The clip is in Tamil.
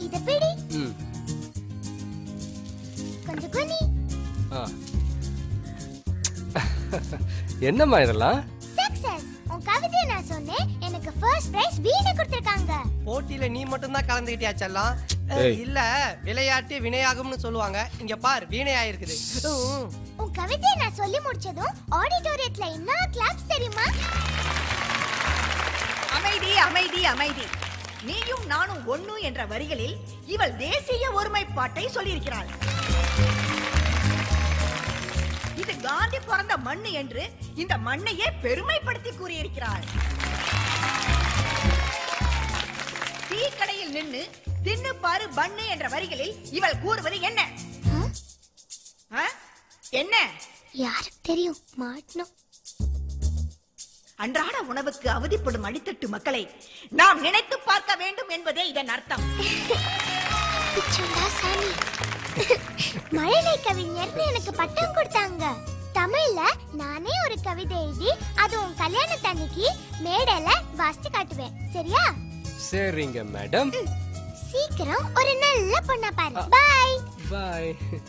இத பிடி ம் கொஞ்சம் குனி ஆ என்னம்மா இதெல்லாம் சக்சஸ் உன் கவிதையை நான் சொன்னேன் எனக்கு ஃபர்ஸ்ட் பிரைஸ் வீணை கொடுத்திருக்காங்க போட்டியில நீ மட்டும் தான் கலந்துகிட்டியா செல்லம் அஹ், ஏய். இல்ல விளையாட்டு வினையாகும்னு சொல்லுவாங்க இங்க பார் வீணையாயிருக்குது உம். உன் கவிதையை நான் சொல்லி முடிச்சதும் ஆடிட்டோரியத்துல என்ன கிளாப்ஸ் தெரியுமா அமைதி அமைதி அமைதி நீயும் நானும் ஒண்ணு என்ற வரிகளில் இவள் தேசிய ஒருமைப்பாட்டை சொல்லியிருக்கிறாள் இது காந்தி பிறந்த மண்ணு என்று இந்த மண்ணையே பெருமைப்படுத்தி கூறியிருக்கிறாள் டீ கடையில் நின்னு தின்னு பாரு பண்ணு என்ற வரிகளில் இவள் கூறுவது என்ன ஆ? ஆ? என்ன யாருக்கு தெரியும் மாட்டணும் அன்றாட உணவுக்கு அவதிப்படும் அடித்தட்டு மக்களை நாம் நினைத்து பார்க்க வேண்டும் என்பதே இதன் அர்த்தம் பிச்சுண்டா சாமி மழலை கவிஞர்னு எனக்கு பட்டம் கொடுத்தாங்க தமிழ்ல நானே ஒரு கவிதை எழுதி அது உன் கல்யாணத்தன்னைக்கு மேடையில வாசிச்சு காட்டுவேன் சரியா சரிங்க மேடம் சீக்கிரம் ஒரு நல்ல பொண்ணா பாரு பாய் பாய்